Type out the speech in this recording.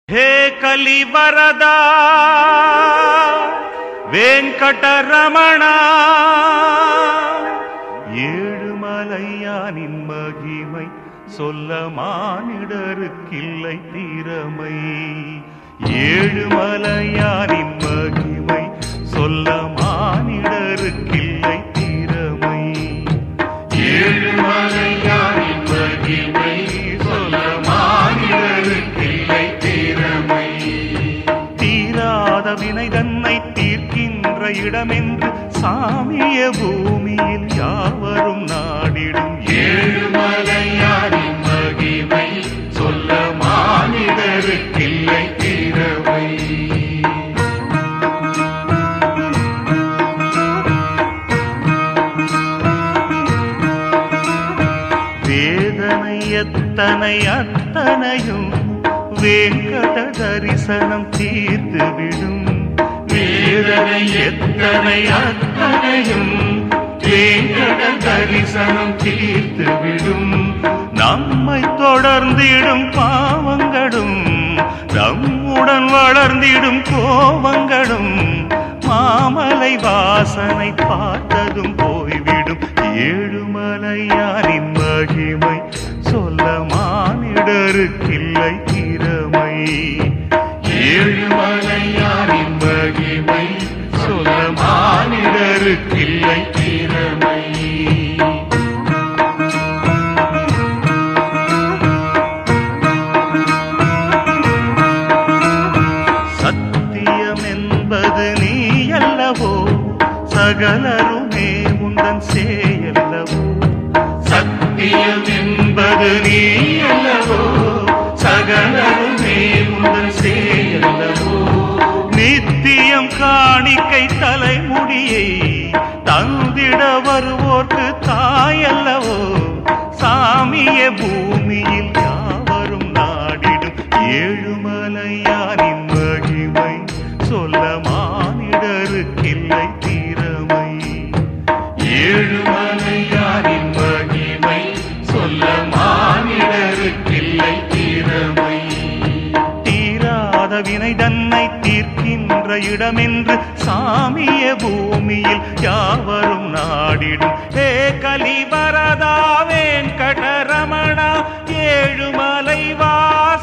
హే కలివరదా వెంకటరమణ ஏழுமலையானின் மகிமை சொல்ல மானிடருக்கில்லை திறமை ஏழுமலையானின் மகிமை சொல்ல மானிடருக்கில்லை திறமை ஏழுமலையானின் மகிமை சொல்ல மானிடருக்கில்லை திறமை தீராத வினை தன்னை தீர்க்கின்ற இடமென்று சாமிய பூமியில் யாவரும் நாடிடும் ஏழுமலையாரின் மகிமை சொல்ல மானிடருக்கில்லை திறமை வேதனை எத்தனை அத்தனையும் வேங்கட தரிசனம் தீர்த்துவிடும் வேதனை எத்தனை அத்தனையும் வேங்கட தரிசனம் தீர்த்துவிடும் நம்மை தொடர்ந்திடும் பாவங்களும் நம்முடன் வளர்ந்திடும் கோபங்களும் மாமலை வாசனை பார்த்ததும் போய்விடும் ஏழுமலையாரின் மகிமை சொல்ல மானிடருக்கில்லை திறமை ஏழுமலையாரின் மகிமை சொல்ல மானிடருக்கில்லை திறமை சத்தியம் என்பது நீ அல்லவோ சகலருமே உந்தன் சேயல்லவோ சத்தியம் என்பது நீ அல்லவோ சகலருமே உந்தன் சேயல்லவோ நித்தியம் காணிக்கை தலைமுடியை தந்திட வருவோர்க்கு தாயல்லவோ சாமிய பூமியில் யாவரும் நாடிடும் ஏழுமலையாரின் மகிமை சொல்ல மானிடருக்கில்லை திறமை ஏழுமலையாரின் மகிமை சொல்ல மானிடருக்கில்லை திறமை தீராத வினை தன்னை தீர்க்கின்ற இடமென்று சாமிய பூமியில் யாவரும் நாடிடும் ஹே கலிவரதா வெங்கடரமணா ஏழுமலை வாச